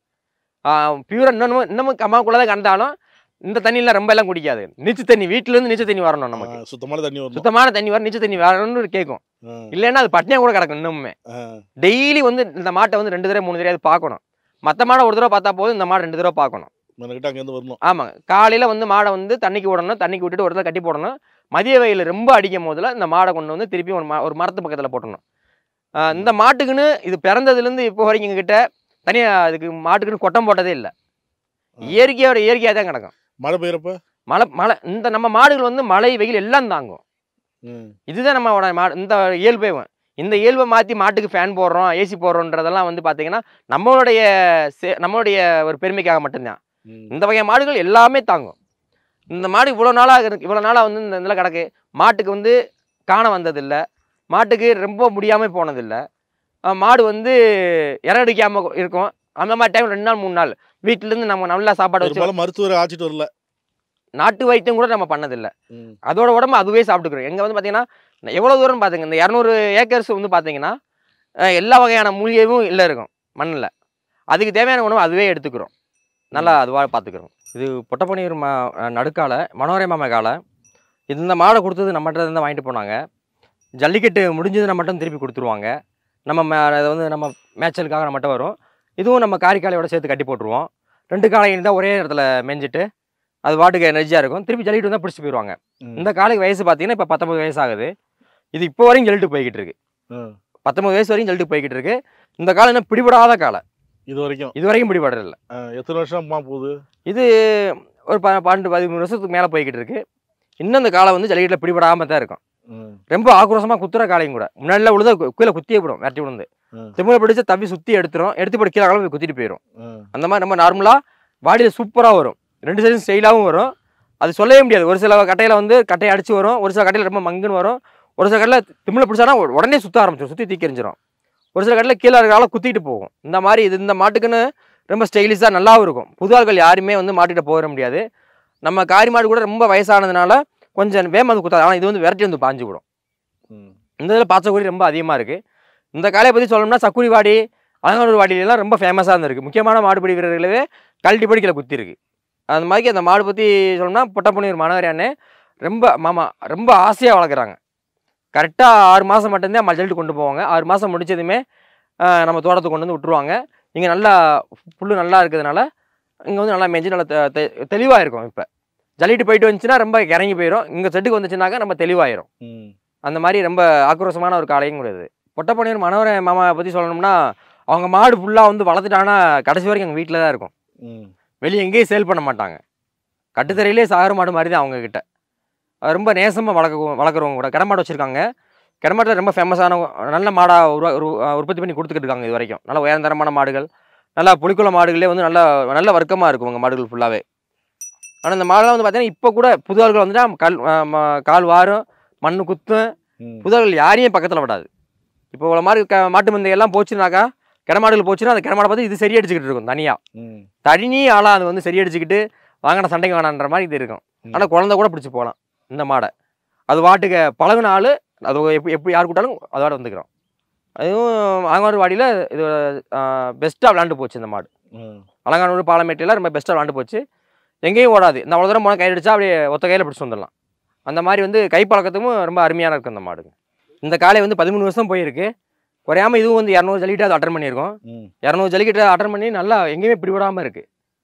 பியூரா இன்னமும் இன்னமும் அம்மாக்குள்ளே தான் கண்டாலும் இந்த தண்ணியெலாம் ரொம்ப எல்லாம் குடிக்காது நீச்சு தண்ணி வீட்டிலேருந்து நீச்சல் தண்ணி வரணும் நமக்கு ஆ, சுத்தமான தண்ணி வரணும் சுத்தமான தண்ணி வர நீச்சல் தண்ணி வரணும்னு கேட்கும் ஆ, இல்லைன்னா அது பட்னியாக கூட கிடக்கும் இன்னுமே ஆ, டெய்லி வந்து இந்த மாட்டை வந்து ரெண்டு தடவை மூணு தடவை பார்க்கணும் மற்ற மாடை ஒரு தடவை பார்த்தா போதும் இந்த மாடை ரெண்டு தடவை பார்க்கணும் மெனக்கிட்ட அங்கேருந்து வரணும் ஆமாங்க காலையில் வந்து மாடை வந்து தண்ணிக்கு விடணும் தண்ணிக்கு விட்டுட்டு ஒரு இடத்துல கட்டி போடணும் மதிய வெயில் ரொம்ப அடிக்கும் போதில் இந்த மாடை கொண்டு வந்து திருப்பி ஒரு ம ஒரு மரத்து பக்கத்தில் போட்டணும் ஆஹ் இந்த மாட்டுக்குன்னு இது பிறந்ததுலேருந்து இப்போ வரைக்கும் எங்ககிட்ட தனியாக அதுக்கு மாட்டுக்குன்னு கொட்டம் போட்டதே இல்லை இயற்கையோட இயற்கையாக தான் கிடக்கும் மழை பெய்யறப்ப மழை மழை இந்த நம்ம மாடுகள் வந்து மழை வெயில் எல்லாம் தாங்கும் ம், இதுதான் நம்மளோட மா இந்த இயல்பே இந்த இயல்பை மாற்றி மாட்டுக்கு ஃபேன் போடுறோம் ஏசி போடுறோன்றதெல்லாம் வந்து பார்த்தீங்கன்னா நம்மளுடைய சே- நம்மளுடைய ஒரு பெருமைக்காக மட்டும்தான் ம், இந்த வகை மாடுகள் எல்லாமே தாங்கும் இந்த மாடு இவ்வளோ நாளாக இருக்கு இவ்வளோ நாளாக வந்து இந்த இதில் கிடக்கு மாட்டுக்கு வந்து காண வந்ததில்லை மாட்டுக்கு ரொம்ப முடியாமல் போனதில்லை அஹ் மாடு வந்து இறடிக்காமல் இருக்கும் அந்த மாதிரி டைம் ரெண்டு நாள் மூணு நாள் வீட்டிலேருந்து நம்ம நல்லா சாப்பாடு வச்சு பெரும்பாலும் மருத்துவரை ஆச்சிட்டு வரல நாட்டு வைத்தியம் கூட நம்ம பண்ணதில்லை ம், அதோட உடம்பு அதுவே சாப்பிட்டுக்கிறோம் எங்கே வந்து பார்த்தீங்கன்னா எவ்வளோ தூரம் பார்த்துங்க இந்த இரநூறு ஏக்கர்ஸ் வந்து பார்த்தீங்கன்னா அஹ் எல்லா வகையான மூலிகையும் இல்லை இருக்கும் மண்ணில் அதுக்கு தேவையான உணவு அதுவே எடுத்துக்கிறோம் நல்லா அதுவாக பார்த்துக்கிறோம் இது பொட்டப்பனீர் மா அஹ் நடுக்கால மனோரமா காலை இது இந்த மாடை கொடுத்தது நம்மகிட்ட இருந்து வாங்கிட்டு போனாங்க ஜல்லிக்கட்டு முடிஞ்சதுன்னா மட்டும் திருப்பி கொடுத்துருவாங்க நம்ம மே- அதை வந்து நம்ம மேய்ச்சலுக்காக நம்மகிட்ட வரும் இதுவும் நம்ம காரிக்காலையோட சேர்த்து கட்டி போட்டுருவோம் ரெண்டு காலை இருந்தால் ஒரே இடத்துல மேய்ஞ்சிட்டு அது வாட்டுக்கு எனர்ஜியாக இருக்கும் திருப்பி ஜல்லிக்கட்டு வந்தால் பிடிச்சி போயிடுவாங்க ம், இந்த காலைக்கு வயசு பார்த்தீங்கன்னா இப்போ பத்தொம்பது வயசு ஆகுது இது இப்போ வரையும் ஜல்லிட்டு போய்கிட்டு இருக்கு ம். பத்தொம்பது வயசு வரையும் ஜல்லிட்டு போய்கிட்டு இருக்கு இந்த காலம் இன்னும் பிடிபடாத காலை இது வரைக்கும் இது வரைக்கும் பிடிபடல ஆ, எத்தனை வருஷமா போகுது இது ஒரு ப பன்னெண்டு பதிமூணு வருஷத்துக்கு மேலே போய்கிட்டு இருக்கு இன்னும் இந்த காலை வந்து ஜல்லிக்கட்டில் பிடிபடாமல் தான் இருக்கும் ம், ரொம்ப ஆக்ரோஷமாக குத்துற காலையும் கூட முன்னாடிலாம் உழுத கீழே குத்தியே போடும் வெட்டி விழுந்து ம். திமுறை பிடிச்ச தப்பி சுற்றி எடுத்துரும் எடுத்து போட்டு கீழே காலம் குத்திட்டு போயிடும் ம், அந்த மாதிரி நம்ம நார்மலாக பாடியில் சூப்பராக வரும் ரெண்டு சைடும் ஸ்டைலாகவும் வரும் அது சொல்லவே முடியாது ஒரு சில கட்டையில் வந்து கட்டையை அடிச்சு வரும் ஒரு சில கட்டையில் ரொம்ப மங்குன்னு வரும் ஒரு சில கடையில் திமிழ பிடிச்சானா உடனே சுற்ற ஆரம்பிச்சிடும் சுற்றி தூக்கி எறிஞ்சிரும் ஒரு சில கடையில் கீழே இருக்கிறால குத்திட்டு போகும் இந்த மாதிரி இது இந்த மாட்டுக்குன்னு ரொம்ப ஸ்டைலிஷாக நல்லாவும் இருக்கும் புது ஆள்கள் யாருமே வந்து மாட்டிகிட்ட போயிட முடியாது நம்ம காரி மாடு கூட ரொம்ப வயசானதுனால கொஞ்சம் வேகம் வந்து குத்தாது ஆனால் இது வந்து விரட்டி வந்து பாஞ்சு விடும் ம். இந்த இதில் பாச்சக்குடி ரொம்ப அதிகமாக இருக்குது இந்த காலையை பற்றி சொல்லணும்னா சக்குடி வாடி அலங்கானூர் வாடியிலலாம் ரொம்ப ஃபேமஸாக இருந்திருக்கு முக்கியமான மாடுபிடி வீரர்களே கழட்டி படிக்கல குத்திருக்கு அந்த மாதிரி அந்த மாடு பற்றி சொல்லணும்னா பொட்டப்பணியூர் மாணவர் அண்ணே ரொம்ப மாமா ரொம்ப ஆசையாக வளர்க்குறாங்க கரெக்டாக ஆறு மாதம் மட்டும்தான் மஜல்ட்டு கொண்டு போவாங்க ஆறு மாதம் முடிச்சதுமே ஆஹ், நம்ம தோட்டத்துக்கு கொண்டு வந்து விட்டுருவாங்க இங்கே நல்லா புல் நல்லா இருக்கிறதுனால இங்கே வந்து நல்லா மேய்ஞ்சி நல்லா தெளிவாக இருக்கும் இப்போ ஜல்லிட்டு போயிட்டு வந்துச்சுன்னா ரொம்ப இறங்கி போயிடும் இங்கே செட்டுக்கு வந்துச்சுனாக்கா நம்ம தெளிவாயிரும் ம், அந்த மாதிரி ரொம்ப ஆக்ரோஷமான ஒரு காளையும் கூட இது பொட்டப்பணியூர் மனோர மாமாவை பற்றி சொல்லணும்னா அவங்க மாடு ஃபுல்லாக வந்து வளர்த்துட்டாங்கன்னா கடைசி வரைக்கும் எங்கள் வீட்டில் தான் இருக்கும் ம், வெளியே எங்கேயும் சேல் பண்ண மாட்டாங்க கட்டுத்தரையிலே சாகர மாடு மாதிரி தான் அவங்க கிட்ட அது ரொம்ப நேசமாக வளர்க்க வளர்க்குறவங்க கூட கடமாடு வச்சுருக்காங்க கடமாட்டில் ரொம்ப ஃபேமஸான நல்ல மாடாக உருவா உரு- உற்பத்தி பண்ணி கொடுத்துக்கிட்டு இருக்காங்க இது வரைக்கும் நல்ல உயர்ந்தரமான மாடுகள் நல்லா புலிக்குள மாடுகளே வந்து நல்ல நல்ல வர்க்கமாக இருக்கும் உங்கள் மாடுகள் ஃபுல்லாகவே ஆனால் இந்த மாடெல்லாம் வந்து பார்த்தீங்கன்னா இப்போ கூட புது ஆள்கள் வந்துட்டா கல் ஆ, ம- கால் வாரும் மண்ணு குத்தும் ம். புது ஆள்கள் யாரையும் பக்கத்தில் விடாது இப்போ இவ்வளோ மாதிரி க மாட்டு மந்தையெல்லாம் போச்சுனாக்கா கிடமாடுகள் போச்சுன்னா அந்த கிடமாடை பார்த்து இது சரியடிச்சுக்கிட்டு இருக்கும் தனியாக ம், தனி ஆளாக அது வந்து சரியடிச்சுக்கிட்டு வாங்கின சண்டைக்கு வேணான்ற மாதிரி இது இருக்கும் ம். ஆனால் குழந்தை கூட பிடிச்சி போகலாம் இந்த மாடை அது வாட்டுக்கு பழகுன ஆள் அது எப்படி எப்படி யார் கூட்டாலும் அதோட வந்துக்கிறோம் அதுவும் ஆங்கானூர் வாடியில் இது பெஸ்ட்டாக விளாண்டு போச்சு இந்த மாடு ம். அலங்கானூர் பாலமேட்டில் ரொம்ப பெஸ்ட்டாக விளாண்டு போச்சு எங்கேயும் ஓடாது இந்த அவ்வளோ தூரம் போனால் கை அடிச்சா அப்படியே ஒத்த கையில் பிடிச்சி வந்துடலாம் அந்த மாதிரி வந்து கை பழக்கத்துக்கும் ரொம்ப அருமையான இருக்கும் இந்த மாடுங்க இந்த காலை வந்து பதிமூணு வருஷம் போயிருக்கு குறையாம இதுவும் வந்து இரநூறு ஜல்லிக்கிட்டு அது அட்டன் பண்ணியிருக்கோம் ம். இரநூறு ஜல்லிக்கட்டு அட்டன் பண்ணி நல்லா எங்கேயுமே பிடிபடாமல் இருக்குது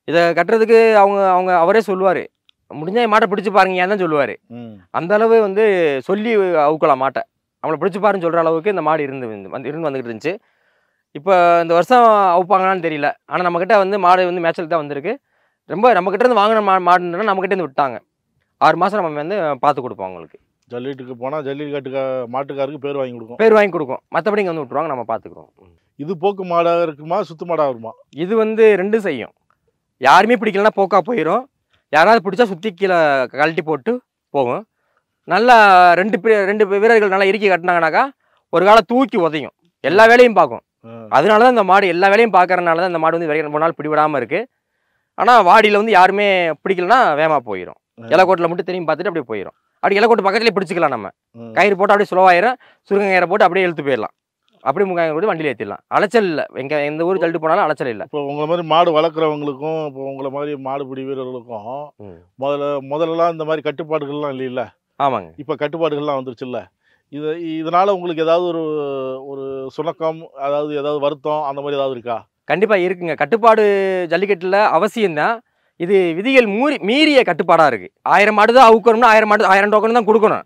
இதை கட்டுறதுக்கு அவங்க அவங்க அவரே சொல்லுவார் முடிஞ்சா என் மாட்டை பிடிச்சி பாருங்க ஏன் தான் சொல்லுவார் ம் அந்த அளவு வந்து சொல்லி அவுக்கலாம் மாட்டை அவங்கள பிடிச்சி பாருன்னு சொல்கிற அளவுக்கு இந்த மாடு இருந்து வந்து- வந்து இருந்து வந்துக்கிட்டு இருந்துச்சு இப்போ இந்த வருஷம் அவுப்பாங்களான்னு தெரியல ஆனால் நம்மக்கிட்ட வந்து மாடு வந்து மேட்சல் தான் வந்திருக்கு ரொம்ப நம்மக்கிட்ட இருந்து வாங்கின மா மாடுன்னா நம்மக்கிட்ட இருந்து விட்டாங்க ஆறு மாதம் நம்ம வந்து பார்த்து கொடுப்போம் அவங்களுக்கு ஜல்லிக்கட்டுக்கு போனால் ஜல்லிக்கட்டுக்கா மாட்டுக்காருக்கு பேர் வாங்கி கொடுக்கும் பேர் வாங்கி கொடுக்கும் மற்றபடி இங்கே வந்து விட்டுருவாங்க நம்ம பார்த்துக்குறோம் இது போக்கு மாடாக இருக்குமா சுத்து மாடாக வருமா இது வந்து ரெண்டும் செய்யும் யாருமே பிடிக்கலன்னா போக்கா போயிடும் யாராவது பிடிச்சா சுற்றி கீழே கழட்டி போட்டு போகும் நல்லா ரெண்டு பே- ரெண்டு வீரர்கள் நல்லா இறுக்கி கட்டினாங்கனாக்கா ஒரு காலம் தூக்கி உதையும் எல்லா வேலையும் பார்க்கும் ஆ. அதனால தான் இந்த மாடு எல்லா வேலையும் பார்க்கறனால தான் இந்த மாடு வந்து ரொம்ப நாள் பிடிவிடாமல் இருக்குது ஆனால் வாடியில் வந்து யாருமே பிடிக்கலனா வேகமாக போயிடும் இலக்கோட்டில் மட்டும் திரும்பி பார்த்துட்டு அப்படியே போயிடும் அப்படி இலக்கோட்டு பக்கத்துலேயே பிடிச்சிக்கலாம் நம்ம ம். கயிறு போட்டு அப்படியே சுலவாயிரும் சுருங்க கயிறை போட்டு அப்படியே இழுத்து போயிடலாம் அப்படியே முக்காயிரம் கூட வண்டியில் ஏற்றிடலாம் அலைச்சல் இல்லை எங்கே எந்த ஊர் தள்ளிட்டு போனாலும் அலைச்சல் இல்லை இப்போ உங்களை மாதிரி மாடு வளர்க்குறவங்களுக்கும் இப்போ உங்களை மாதிரி மாடுபிடி வீரர்களுக்கும் ம். முதல்ல முதல்லலாம் இந்த மாதிரி கட்டுப்பாடுகள்லாம் இல்லைல்ல ஆமாங்க இப்போ கட்டுப்பாடுகள்லாம் வந்துருச்சுல்ல இது இதனால உங்களுக்கு ஏதாவது ஒரு ஒரு சுணக்கம் அதாவது ஏதாவது வருத்தம் அந்த மாதிரி ஏதாவது இருக்கா கண்டிப்பாக இருக்குங்க கட்டுப்பாடு ஜல்லிக்கட்டில் அவசியம்தான் இது விதிகள் மூறி மீறிய கட்டுப்பாடாக இருக்குது ஆயிரம் மாடு தான் அவுக்கணும்னா ஆயிரம் மாடு ஆயிரம் டோக்கன் தான் கொடுக்கணும்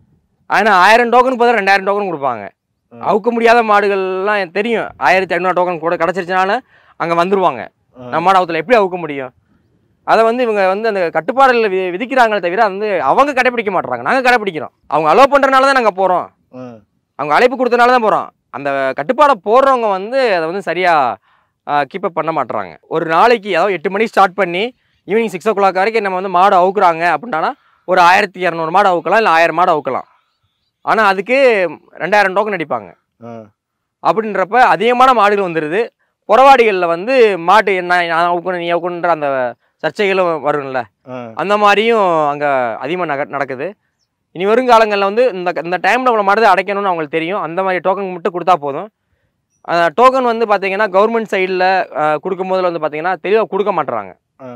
ஆனால் ஆயிரம் டோக்கன் போதும் ரெண்டாயிரம் டோக்கன் கொடுப்பாங்க ம். அவுக்க முடியாத மாடுகள்லாம் எனக்கு தெரியும் ஆயிரத்தி ஐநூறு டோக்கன் கூட கிடச்சிருச்சுனால அங்கே வந்துருவாங்க ஆ. நம்ம மாடு அவுத்தில் எப்படி அவுக்க முடியும் அதை வந்து இவங்க வந்து அந்த கட்டுப்பாடுகள் வி விதிக்கிறாங்களே தவிர அது வந்து அவங்க கடைப்பிடிக்க மாட்றாங்க நாங்கள் கடைப்பிடிக்கிறோம் அவங்க அலோவ் பண்ணுறனால தான் நாங்கள் போகிறோம் ம். அவங்க அழைப்பு கொடுத்தனால தான் போகிறோம் அந்த கட்டுப்பாடை போடுறவங்க வந்து அதை வந்து சரியாக கீப்பப் பண்ண மாட்றாங்க ஒரு நாளைக்கு அதாவது எட்டு மணிக்கு ஸ்டார்ட் பண்ணி ஈவினிங் சிக்ஸ் ஓ கிளாக் வரைக்கும் நம்ம வந்து மாடு அவுக்குறாங்க அப்படின்னா ஒரு ஆயிரத்தி இரநூறு மாடு அவுக்கலாம் இல்லை ஆயிரம் மாடு அவுக்கலாம் ஆனால் அதுக்கு ரெண்டாயிரம் டோக்கன் அடிப்பாங்க ஆ. அப்படின்றப்ப அதிகமான மாடுகள் வந்துடுது புறவாடிகளில் வந்து மாட்டு என்ன நான் அவுக்கணும் நீ அவுக்கணுன்ற அந்த சர்ச்சைகளும் வரும்ல ஆ. அந்த மாதிரியும் அங்கே அதிகமாக நக நடக்குது இனி வருங்காலங்களில் வந்து இந்த இந்த டைமில் உள்ள மாடு அடைக்கணும்னு அவங்களுக்கு தெரியும் அந்த மாதிரி டோக்கன் மட்டும் கொடுத்தா போதும் அந்த டோக்கன் வந்து பார்த்தீங்கன்னா கவர்மெண்ட் சைடில் கொடுக்கும் போதில் வந்து பார்த்தீங்கன்னா தெளிவாக கொடுக்க மாட்டுறாங்க ஆ.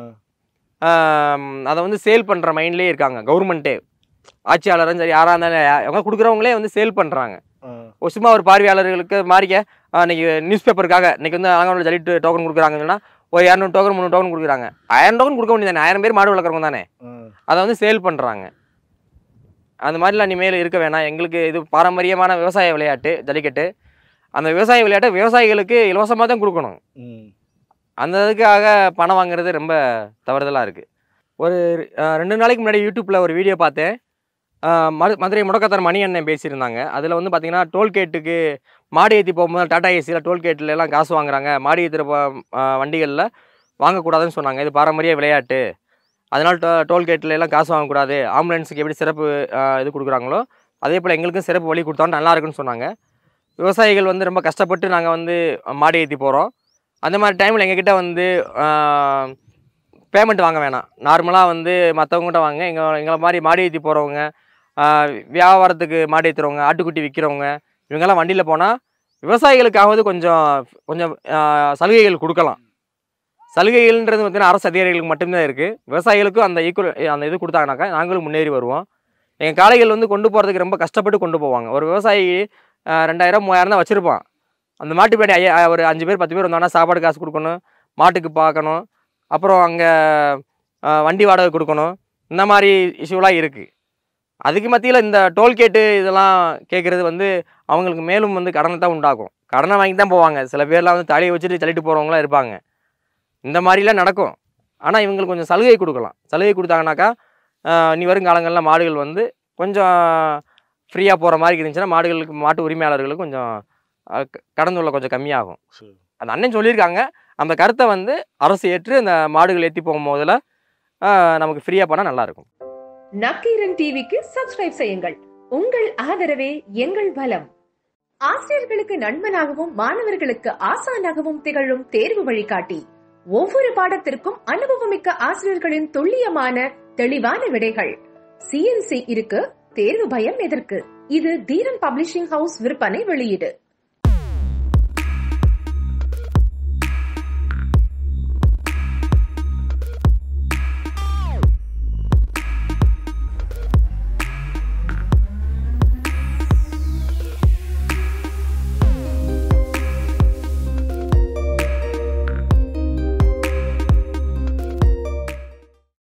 அதை வந்து சேல் பண்ணுற மைண்ட்லேயே இருக்காங்க கவர்மெண்ட்டே ஆட்சியாளரும் சரி யாராக இருந்தாலும் யா- அவங்க கொடுக்குறவங்களே வந்து சேல் பண்ணுறாங்க ஆ. ஒரு சும்மா ஒரு பார்வையாளர்களுக்கு மாறிக்க ஆ, இன்னைக்கு நியூஸ் பேப்பருக்காக இன்னைக்கு வந்து அலங்காநல்லூர் ஜல்லிட்டு டோக்கன் கொடுக்குறாங்கன்னா ஒரு இரநூறு டோக்கன் முந்நூறு டோக்கன் கொடுக்குறாங்க ஆயிரம் டோக்கன் கொடுக்க வேண்டியதானே ஆயிரம் பேர் மாடு வளர்க்குறவங்க தானே ஆ. அதை வந்து சேல் பண்ணுறாங்க அந்த மாதிரிலாம் இனிமேல் இருக்க வேணாம் எங்களுக்கு இது பாரம்பரியமான விவசாய விளையாட்டு ஜல்லிக்கட்டு அந்த விவசாய விளையாட்டை விவசாயிகளுக்கு இலவசமாக தான் கொடுக்கணும் ம். அந்த இதுக்காக பணம் வாங்குறது ரொம்ப தவறுதலாக இருக்குது ஒரு அஹ், ரெண்டு நாளைக்கு முன்னாடி யூடியூப்பில் ஒரு வீடியோ பார்த்தேன் அஹ், மது மதுரை முடக்கத்தர் மணி அண்ணன் பேசியிருந்தாங்க அதில் வந்து பார்த்தீங்கன்னா டோல்கேட்டுக்கு மாடி ஏற்றி போகும்போது டாடா ஏசியில் டோல்கேட்டில் எல்லாம் காசு வாங்குறாங்க மாடி ஏற்றுற வண்டிகளில் வாங்கக்கூடாதுன்னு சொன்னாங்க இது பாரம்பரிய விளையாட்டு அதனால் டோ டோல்கேட்டில் எல்லாம் காசு வாங்கக்கூடாது ஆம்புலன்ஸுக்கு எப்படி சிறப்பு அஹ், இது கொடுக்குறாங்களோ அதே போல் எங்களுக்கும் சிறப்பு வழி கொடுத்தோம் நல்லா இருக்குன்னு சொன்னாங்க விவசாயிகள் வந்து ரொம்ப கஷ்டப்பட்டு நாங்கள் வந்து மாடி ஏற்றி போகிறோம் அந்த மாதிரி டைமில் எங்ககிட்ட வந்து பேமெண்ட் வாங்க வேணாம் நார்மலாக வந்து மற்றவங்ககிட்ட வாங்க எங்கள் எங்களை மாதிரி மாடி ஏற்றி போகிறவங்க வியாபாரத்துக்கு மாடி ஏற்றுறவங்க ஆட்டுக்குட்டி விற்கிறவங்க இவங்கெல்லாம் வண்டியில் போனால் விவசாயிகளுக்காவது கொஞ்சம் கொஞ்சம் ஆஹ், சலுகைகள் கொடுக்கலாம் சலுகைகள்ன்றது பார்த்தீங்கன்னா அரசு அதிகாரிகளுக்கு மட்டும்தான் இருக்குது விவசாயிகளுக்கும் அந்த ஈக்குவல் அந்த இது கொடுத்தாங்கனாக்கா நாங்களும் முன்னேறி வருவோம் எங்கள் காளைகள் வந்து கொண்டு போகிறதுக்கு ரொம்ப கஷ்டப்பட்டு கொண்டு போவாங்க ஒரு விவசாயி ஆஹ், ரெண்டாயிரம் மூவாயிரம் தான் வச்சுருப்பான் அந்த மாட்டு பேட்டி ஐயா ஒரு அஞ்சு பேர் பத்து பேர் வந்தாங்கன்னா சாப்பாடு காசு கொடுக்கணும் மாட்டுக்கு பார்க்கணும் அப்புறம் அங்கே வண்டி வாடகை கொடுக்கணும் இந்த மாதிரி இஷ்யூலாம் இருக்குது அதுக்கு மத்தியில் இந்த டோல்கேட்டு இதெல்லாம் கேட்குறது வந்து அவங்களுக்கு மேலும் வந்து கடனை தான் உண்டாக்கும் கடனை வாங்கி தான் போவாங்க சில பேர்லாம் வந்து தலையை வச்சுட்டு தள்ளிட்டு போகிறவங்களாம் இருப்பாங்க இந்த மாதிரிலாம் நடக்கும் ஆனால் இவங்களுக்கு கொஞ்சம் சலுகை கொடுக்கலாம் சலுகை கொடுத்தாங்கனாக்கா ஆஹ், இனி வரும் காலங்களில் மாடுகள் வந்து கொஞ்சம் ஃப்ரீயாக போகிற மாதிரி இருந்துச்சுன்னா மாடுகளுக்கு மாட்டு உரிமையாளர்களுக்கு கொஞ்சம் ஆஹ், க- கடன் தொல்லை கொஞ்சம் கம்மியாகும் சரி. அந்த அண்ணன் சொல்லியிருக்காங்க அந்த கருத்தை வந்து அரசு ஏற்று அந்த மாடுகள் ஏற்றி போகும் போதில் நமக்கு ஃப்ரீயாக பண்ணால் நல்லாயிருக்கும் நக்கீரன் டிவிக்கு சப்ஸ்கிரைப் செய்யுங்கள் உங்கள் ஆதரவே எங்கள் பலம் ஆசிரியர்களுக்கு நண்பனாகவும் மாணவர்களுக்கு ஆசானாகவும் திகழும் தேர்வு வழிகாட்டி ஒவ்வொரு பாடத்திற்கும் அனுபவமிக்க ஆசிரியர்களின் துல்லியமான தெளிவான விடைகள் சிஎன்சி இருக்கு தேர்வு பயம் எதற்கு இது தீரன் பப்ளிஷிங் ஹவுஸ் விற்பனை வெளியீடு